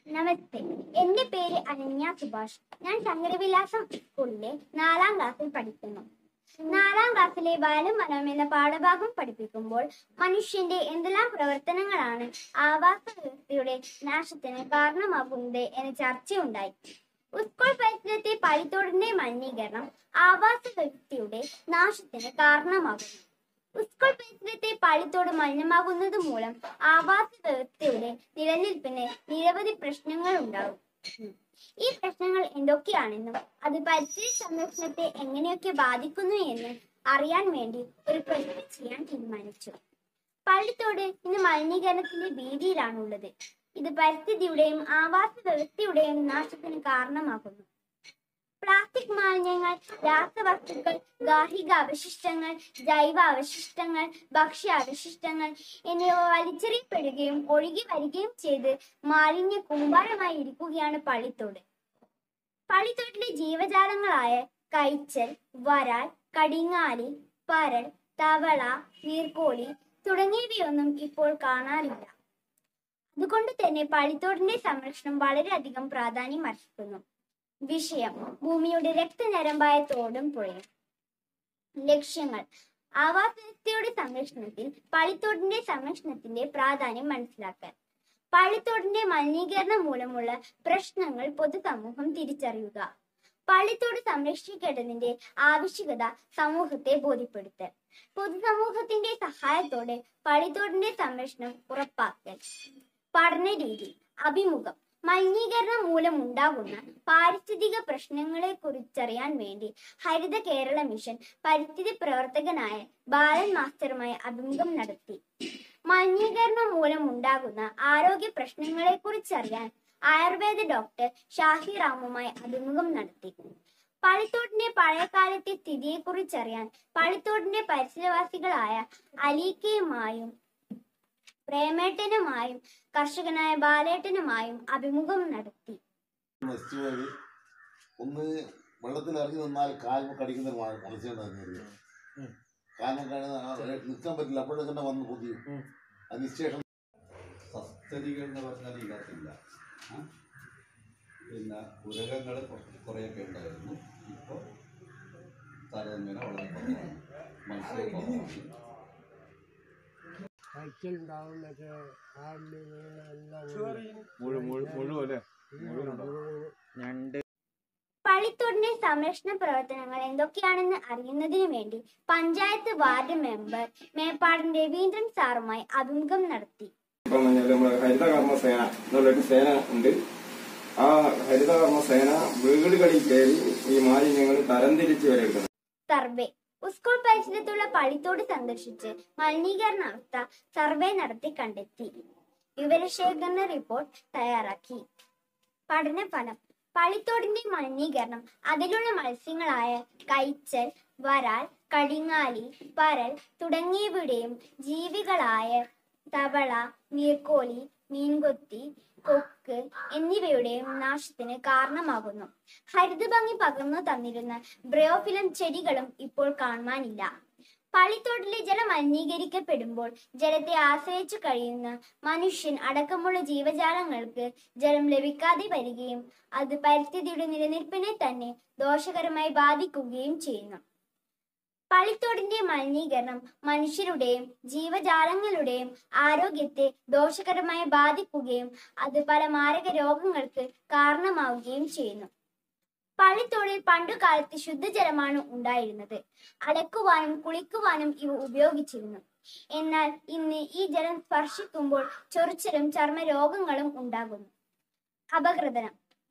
നമസ്തേ എന്റെ പേര് അനന്യ സുഭാഷ് ഞാൻ ശങ്കരവിലാസം സ്കൂളിലെ നാലാം ക്ലാസ്സിൽ പഠിക്കുന്നു നാലാം ക്ലാസ്സിലെ വയലും വനം എന്ന പാഠഭാഗം പഠിപ്പിക്കുമ്പോൾ മനുഷ്യന്റെ എന്തെല്ലാം പ്രവർത്തനങ്ങളാണ് ആവാസ വ്യവസ്ഥയുടെ നാശത്തിന് കാരണമാകുന്നത് എന്ന ചർച്ചയുണ്ടായി സ്കൂൾ പരിസരത്തെ പലിത്തോടിന്റെ മലിനീകരണം ആവാസ വ്യവസ്ഥയുടെ നാശത്തിന് കാരണമാകുന്നു സ്കൂൾ പരിസരത്തെ പള്ളിത്തോട് മലിനമാകുന്നത് മൂലം ആവാസ വ്യവസ്ഥയുടെ നിലനിൽപ്പിന് നിരവധി പ്രശ്നങ്ങൾ ഉണ്ടാകും ഈ പ്രശ്നങ്ങൾ എന്തൊക്കെയാണെന്നും അത് പരിസ്ഥിതി സംരക്ഷണത്തെ എങ്ങനെയൊക്കെ ബാധിക്കുന്നു എന്ന് അറിയാൻ വേണ്ടി ഒരു പ്രൊജക്ട് ചെയ്യാൻ തീരുമാനിച്ചു പള്ളിത്തോട് ഇന്ന് മലിനീകരണത്തിന്റെ ഭീതിയിലാണുള്ളത് ഇത് പരിസ്ഥിതിയുടെയും ആവാസ വ്യവസ്ഥയുടെയും നാശത്തിന് കാരണമാകുന്നു പ്ലാസ്റ്റിക് മാലിന്യങ്ങൾ രാസവസ്തുക്കൾ ഗാർഹിക അവശിഷ്ടങ്ങൾ ജൈവ അവശിഷ്ടങ്ങൾ ഭക്ഷ്യ അവശിഷ്ടങ്ങൾ എന്നിവ വലിച്ചെറിയപ്പെടുകയും ഒഴുകി വരികയും ചെയ്ത് മാലിന്യ കൂമ്പാരമായി ഇരിക്കുകയാണ് പള്ളിത്തോട് പള്ളിത്തോട്ടിലെ ജീവജാലങ്ങളായ കൈച്ചൽ വരാൽ കടിങ്ങാലി പരൽ തവള നീർക്കോലി തുടങ്ങിയവയൊന്നും ഇപ്പോൾ കാണാറില്ല അതുകൊണ്ട് തന്നെ പള്ളിത്തോടിന്റെ സംരക്ഷണം വളരെയധികം പ്രാധാന്യം അർഹിക്കുന്നു വിഷയം ഭൂമിയുടെ രക്തനരമ്പായ തോടും പുഴയും ലക്ഷ്യങ്ങൾ ആവാസ വ്യവസ്ഥയുടെ സംരക്ഷണത്തിൽ പള്ളിത്തോടിന്റെ സംരക്ഷണത്തിന്റെ പ്രാധാന്യം മനസ്സിലാക്കാൻ പള്ളിത്തോടിന്റെ മലിനീകരണം മൂലമുള്ള പ്രശ്നങ്ങൾ പൊതുസമൂഹം തിരിച്ചറിയുക പള്ളിത്തോട് സംരക്ഷിക്കേണ്ടതിന്റെ ആവശ്യകത സമൂഹത്തെ ബോധ്യപ്പെടുത്തൽ പൊതുസമൂഹത്തിന്റെ സഹായത്തോടെ പള്ളിത്തോടിന്റെ സംരക്ഷണം ഉറപ്പാക്കൽ പഠന രീതി അഭിമുഖം മലിനീകരണം മൂലമുണ്ടാകുന്ന പാരിസ്ഥിതിക പ്രശ്നങ്ങളെ കുറിച്ചറിയാൻ വേണ്ടി ഹരിത കേരള മിഷൻ പരിസ്ഥിതി പ്രവർത്തകനായ ബാലൻ മാസ്റ്ററുമായി അഭിമുഖം നടത്തി മലിനീകരണം മൂലമുണ്ടാകുന്ന ആരോഗ്യ പ്രശ്നങ്ങളെ കുറിച്ചറിയാൻ ആയുർവേദ ഡോക്ടർ ഷാഹി റാമുമായി അഭിമുഖം നടത്തി പള്ളിത്തോട്ടിന്റെ പഴയകാലത്തെ സ്ഥിതിയെക്കുറിച്ചറിയാൻ പള്ളിത്തോട്ടിന്റെ പരിസരവാസികളായ അലീക്കയുമായും പ്രേമേട്ടനുമായും കർഷകനായ ബാലേട്ടനുമായും അഭിമുഖം നടത്തി നശിച്ചു പോയത് ഒന്ന് വെള്ളത്തിൽ ഇറങ്ങി നിന്നാൽ കാൽമ കടിക്കുന്ന ഒരു മ- മത്സ്യമുണ്ടായിരുന്നു അറിയോ? കാൽമ കഴിയുന്ന ആ നിൽക്കാൻ പറ്റില്ല അപ്പോഴൊക്കെ തന്നെ വന്ന് പൊതിയും അതിനുശേഷം സസ്തനികൾ എന്ന് പറഞ്ഞാൽ ഇതിനകത്തില്ല ആ? പിന്നെ ഉരകങ്ങൾ കുറേയൊക്കെ ഉണ്ടായിരുന്നു ഇപ്പോൾ താരതമ്യേന വളരെ കുറവാണ് മത്സ്യം കുറവാണ് കഴിക്കലുണ്ടാവും മറ്റേ ആടിന് എല്ലാം മുഴു മുഴു മുഴുവല്ലേ ഞണ്ട് പള്ളിത്തോടിന്റെ സംരക്ഷണ പ്രവർത്തനങ്ങൾ എന്തൊക്കെയാണെന്ന് അറിയുന്നതിന് വേണ്ടി പഞ്ചായത്ത് വാർഡ് മെമ്പർ മേപ്പാടൻ രവീന്ദ്രൻ സാറുമായി അഭിമുഖം നടത്തി ഇപ്പം പറഞ്ഞാല് നമ്മള് ഹരിതകർമ്മ സേന എന്നുള്ളൊരു സേന ഉണ്ട് ആ ഹരിതകർമ്മ സേന വീടുകളിൽ കയറി ഈ മാലിന്യങ്ങൾ തരംതിരിച്ച് വരെ എടുക്കുന്നത് സർവേ സ്കൂൾ പരിസരത്തുള്ള പള്ളിത്തോട് സന്ദർശിച്ച് മലിനീകരണ അവസ്ഥ സർവേ നടത്തി കണ്ടെത്തി വിവരശേഖരണ റിപ്പോർട്ട് തയ്യാറാക്കി പഠന ഫലം പള്ളിത്തോടിന്റെ മലിനീകരണം അതിലുള്ള മത്സ്യങ്ങളായ കൈച്ചൽ വരാൽ കടിങ്ങാലി പരൽ തുടങ്ങിയവയുടെയും ജീവികളായ തവള നീർക്കോലി മീൻകൊത്തി കൊക്ക് എന്നിവയുടെയും നാശത്തിന് കാരണമാകുന്നു ഹരിതഭംഗി പകർന്നു തന്നിരുന്ന ബ്രയോഫിലം ചെടികളും ഇപ്പോൾ കാണുവാനില്ല പള്ളിത്തോട്ടിലെ ജലം മലിനീകരിക്കപ്പെടുമ്പോൾ ജലത്തെ ആശ്രയിച്ചു കഴിയുന്ന മനുഷ്യൻ അടക്കമുള്ള ജീവജാലങ്ങൾക്ക് ജലം ലഭിക്കാതെ വരികയും അത് പരിസ്ഥിതിയുടെ നിലനിൽപ്പിനെ തന്നെ ദോഷകരമായി ബാധിക്കുകയും ചെയ്യുന്നു പള്ളിത്തോടിന്റെ മലിനീകരണം മനുഷ്യരുടെയും ജീവജാലങ്ങളുടെയും ആരോഗ്യത്തെ ദോഷകരമായി ബാധിക്കുകയും അത് പല മാരക രോഗങ്ങൾക്ക് കാരണമാവുകയും ചെയ്യുന്നു പള്ളിത്തോടിൽ പണ്ടുകാലത്ത് ശുദ്ധജലമാണ് ഉണ്ടായിരുന്നത് അലക്കുവാനും കുളിക്കുവാനും ഇവ ഉപയോഗിച്ചിരുന്നു എന്നാൽ ഇന്ന് ഈ ജലം സ്പർശിക്കുമ്പോൾ ചൊറിച്ചിലും ചർമ്മരോഗങ്ങളും ഉണ്ടാകുന്നു അപകൃതനം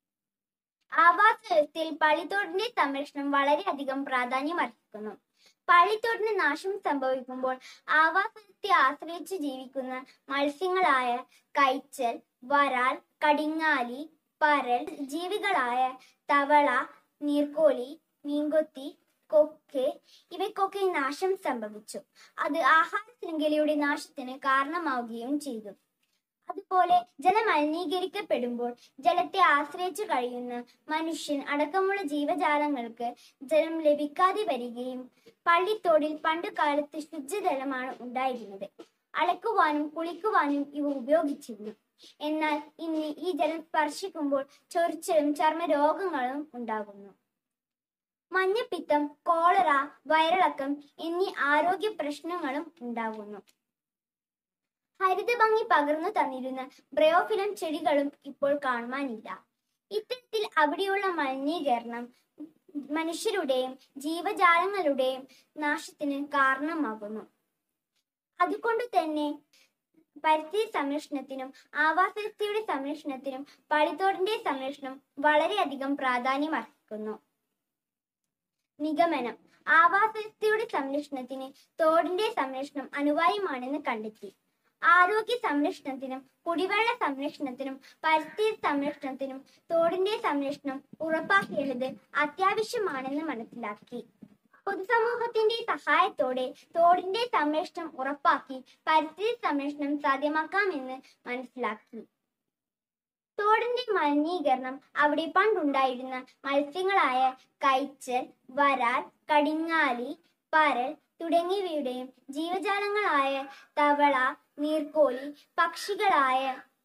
ആവാസ വ്യവസ്ഥയിൽ പള്ളിത്തോടിന്റെ സംരക്ഷണം വളരെയധികം പ്രാധാന്യം അർഹിക്കുന്നു പള്ളിത്തോടിന് നാശം സംഭവിക്കുമ്പോൾ ആവാസ വ്യവസ്ഥയെ ആശ്രയിച്ച് ജീവിക്കുന്ന മത്സ്യങ്ങളായ കൈച്ചൽ വരാൽ കടിങ്ങാലി പരൽ ജീവികളായ തവള നീർക്കോലി മീൻകൊത്തി കൊക്ക് ഇവയ്ക്കൊക്കെ നാശം സംഭവിച്ചു അത് ആഹാര ശൃംഖലയുടെ നാശത്തിന് കാരണമാവുകയും ചെയ്തു അതുപോലെ ജലം മലിനീകരിക്കപ്പെടുമ്പോൾ ജലത്തെ ആശ്രയിച്ചു കഴിയുന്ന മനുഷ്യൻ അടക്കമുള്ള ജീവജാലങ്ങൾക്ക് ജലം ലഭിക്കാതെ വരികയും പള്ളിത്തോടിൽ പണ്ടു കാലത്ത് ശുദ്ധജലമാണ് ഉണ്ടായിരുന്നത് അലക്കുവാനും കുളിക്കുവാനും ഇവ ഉപയോഗിച്ചിരുന്നു എന്നാൽ ഇന്ന് ഈ ജലം സ്പർശിക്കുമ്പോൾ ചൊറിച്ചിലും ചർമ്മരോഗങ്ങളും ഉണ്ടാകുന്നു മഞ്ഞപ്പിത്തം കോളറ വയറിളക്കം എന്നീ ആരോഗ്യ പ്രശ്നങ്ങളും ഉണ്ടാകുന്നു ഹരിതഭംഗി പകർന്നു തന്നിരുന്ന ബ്രയോഫിലം ചെടികളും ഇപ്പോൾ കാണുവാനില്ല ഇത്തരത്തിൽ അവിടെയുള്ള മലിനീകരണം മനുഷ്യരുടെയും ജീവജാലങ്ങളുടെയും നാശത്തിന് കാരണമാകുന്നു അതുകൊണ്ട് തന്നെ പരിസ്ഥിതി സംരക്ഷണത്തിനും ആവാസ വ്യവസ്ഥയുടെ സംരക്ഷണത്തിനും പളിത്തോടിന്റെ സംരക്ഷണം വളരെയധികം പ്രാധാന്യം അർഹിക്കുന്നു നിഗമനം ആവാസ വ്യവസ്ഥയുടെ സംരക്ഷണത്തിന് തോടിന്റെ സംരക്ഷണം അനിവാര്യമാണെന്ന് കണ്ടെത്തി ആരോഗ്യ സംരക്ഷണത്തിനും കുടിവെള്ള സംരക്ഷണത്തിനും പരിസ്ഥിതി സംരക്ഷണത്തിനും തോടിന്റെ സംരക്ഷണം ഉറപ്പാക്കേണ്ടത് അത്യാവശ്യമാണെന്ന് മനസ്സിലാക്കി പൊതുസമൂഹത്തിന്റെ സഹായത്തോടെ തോടിന്റെ സംരക്ഷണം ഉറപ്പാക്കി പരിസ്ഥിതി സംരക്ഷണം സാധ്യമാക്കാമെന്ന് മനസ്സിലാക്കി തോടിന്റെ മലിനീകരണം അവിടെ പണ്ടുണ്ടായിരുന്ന മത്സ്യങ്ങളായ കൈച്ചൽ വരാൽ കടിങ്ങാലി പരൽ തുടങ്ങിയവയുടെയും ജീവജാലങ്ങളായ തവള നീർക്കോലി പക്ഷികളായ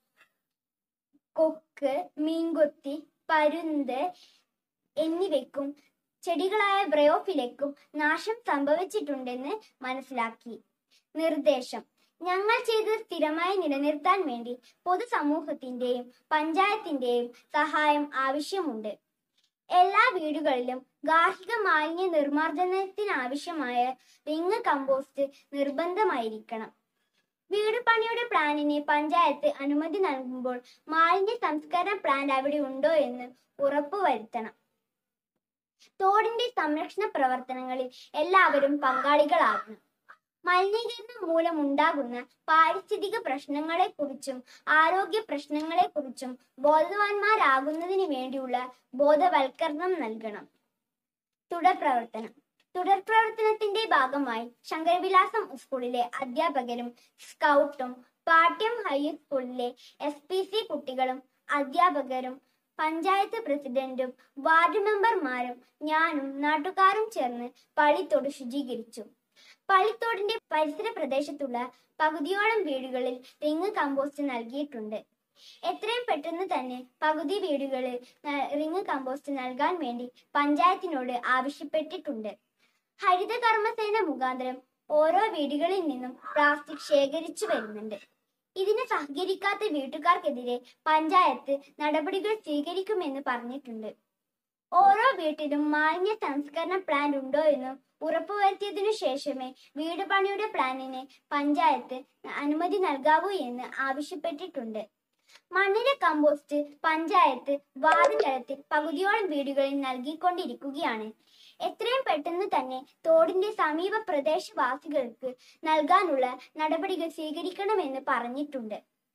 കൊക്ക് മീൻകൊത്തി പരുന്ത് എന്നിവയ്ക്കും ചെടികളായ ബ്രയോഫിലയ്ക്കും നാശം സംഭവിച്ചിട്ടുണ്ടെന്ന് മനസ്സിലാക്കി നിർദ്ദേശം ഞങ്ങൾ ചെയ്തത് സ്ഥിരമായി നിലനിർത്താൻ വേണ്ടി പൊതുസമൂഹത്തിന്റെയും പഞ്ചായത്തിന്റെയും സഹായം ആവശ്യമുണ്ട് എല്ലാ വീടുകളിലും ഗാർഹിക മാലിന്യ നിർമ്മാർജ്ജനത്തിനാവശ്യമായ റിങ് കമ്പോസ്റ്റ് നിർബന്ധമായിരിക്കണം വീട് പണിയുടെ പ്ലാനിന് പഞ്ചായത്ത് അനുമതി നൽകുമ്പോൾ മാലിന്യ സംസ്കരണ പ്ലാന്റ് അവിടെ ഉണ്ടോ എന്ന് ഉറപ്പുവരുത്തണം തോടിന്റെ സംരക്ഷണ പ്രവർത്തനങ്ങളിൽ എല്ലാവരും പങ്കാളികളാകണം മലിനീകരണം മൂലമുണ്ടാകുന്ന പാരിസ്ഥിതിക പ്രശ്നങ്ങളെക്കുറിച്ചും ആരോഗ്യ പ്രശ്നങ്ങളെക്കുറിച്ചും ബോധവാന്മാരാകുന്നതിന് വേണ്ടിയുള്ള ബോധവൽക്കരണം നൽകണം തുടർ പ്രവർത്തനം തുടർ പ്രവർത്തനത്തിന്റെ ഭാഗമായി ശങ്കരവിലാസം സ്കൂളിലെ അധ്യാപകരും സ്കൗട്ടും പാട്യം ഹൈസ്കൂളിലെ എസ് പി സി കുട്ടികളും അധ്യാപകരും പഞ്ചായത്ത് പ്രസിഡന്റും വാർഡ് മെമ്പർമാരും ഞാനും നാട്ടുകാരും ചേർന്ന് പള്ളിത്തോട് ശുചീകരിച്ചു പള്ളിത്തോടിന്റെ പരിസര പ്രദേശത്തുള്ള പകുതിയോളം വീടുകളിൽ റിങ് കമ്പോസ്റ്റ് നൽകിയിട്ടുണ്ട് എത്രയും പെട്ടെന്ന് തന്നെ പകുതി വീടുകളിൽ ന- റിങ് കമ്പോസ്റ്റ് നൽകാൻ വേണ്ടി പഞ്ചായത്തിനോട് ആവശ്യപ്പെട്ടിട്ടുണ്ട് ഹരിത കർമ്മസേന മുഖാന്തരം ഓരോ വീടുകളിൽ നിന്നും പ്ലാസ്റ്റിക് ശേഖരിച്ചു വരുന്നുണ്ട് ഇതിന് സഹകരിക്കാത്ത വീട്ടുകാർക്കെതിരെ പഞ്ചായത്ത് നടപടികൾ സ്വീകരിക്കുമെന്ന് പറഞ്ഞിട്ടുണ്ട് ഓരോ വീട്ടിലും മാലിന്യ സംസ്കരണ പ്ലാന്റ് ഉണ്ടോ എന്ന് ഉറപ്പുവരുത്തിയതിനു ശേഷമേ വീട് പണിയുടെ പ്ലാനിന് പഞ്ചായത്ത് അനുമതി നൽകാവൂ എന്ന് ആവശ്യപ്പെട്ടിട്ടുണ്ട് മണ്ണിര കമ്പോസ്റ്റ് പഞ്ചായത്ത് വാർഡ് തലത്തിൽ പകുതിയോളം വീടുകളിൽ നൽകിക്കൊണ്ടിരിക്കുകയാണ് എത്രയും പെട്ടെന്ന് തന്നെ തോടിന്റെ സമീപ പ്രദേശവാസികൾക്ക് നൽകാനുള്ള നടപടികൾ സ്വീകരിക്കണമെന്ന് പറഞ്ഞിട്ടുണ്ട്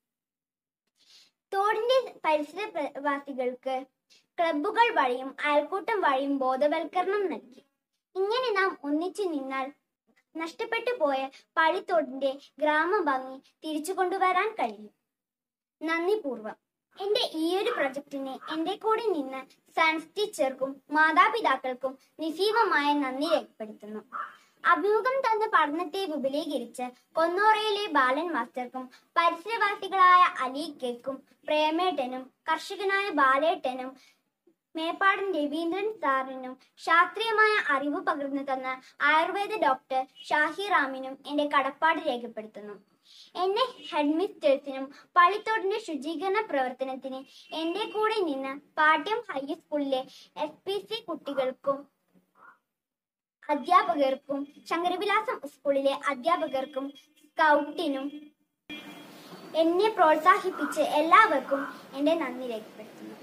തോടിന്റെ പരിസര പ്ര- വാസികൾക്ക് ക്ലബ്ബുകൾ വഴിയും അയൽക്കൂട്ടം വഴിയും ബോധവൽക്കരണം നൽകി ഇങ്ങനെ നാം ഒന്നിച്ചു നിന്നാൽ നഷ്ടപ്പെട്ടു പോയ പള്ളിത്തോടിന്റെ ഗ്രാമഭംഗി തിരിച്ചു കൊണ്ടുവരാൻ കഴിയും നന്ദി പൂർവ്വം എന്റെ ഈയൊരു പ്രൊജക്ടിന് എന്റെ കൂടെ നിന്ന് സയൻസ് ടീച്ചർക്കും മാതാപിതാക്കൾക്കും നിസീമമായ നന്ദി രേഖപ്പെടുത്തുന്നു അഭിമുഖം തന്ന പഠനത്തെ വിപുലീകരിച്ച് കൊന്നോറയിലെ ബാലൻ മാസ്റ്റർക്കും പരിസരവാസികളായ അലീക്കയ്ക്കും പ്രേമേട്ടനും കർഷകനായ ബാലേട്ടനും മേപ്പാടൻ രവീന്ദ്രൻ സാറിനും ശാസ്ത്രീയമായ അറിവ് പകർന്നു തന്ന ആയുർവേദ ഡോക്ടർ ഷാഹിറാമിനും എന്റെ കടപ്പാട് രേഖപ്പെടുത്തുന്നു എന്നെ ഹെഡ്മിസ്റ്റേഴ്സിനും പള്ളിത്തോടിന്റെ ശുചീകരണ പ്രവർത്തനത്തിന് എന്റെ കൂടെ നിന്ന് പാട്യം ഹൈസ്കൂളിലെ എസ് പി സി കുട്ടികൾക്കും അധ്യാപകർക്കും ശങ്കരവിലാസം സ്കൂളിലെ അധ്യാപകർക്കും സ്കൗട്ടിനും എന്നെ പ്രോത്സാഹിപ്പിച്ച് എല്ലാവർക്കും എന്റെ നന്ദി രേഖപ്പെടുത്തുന്നു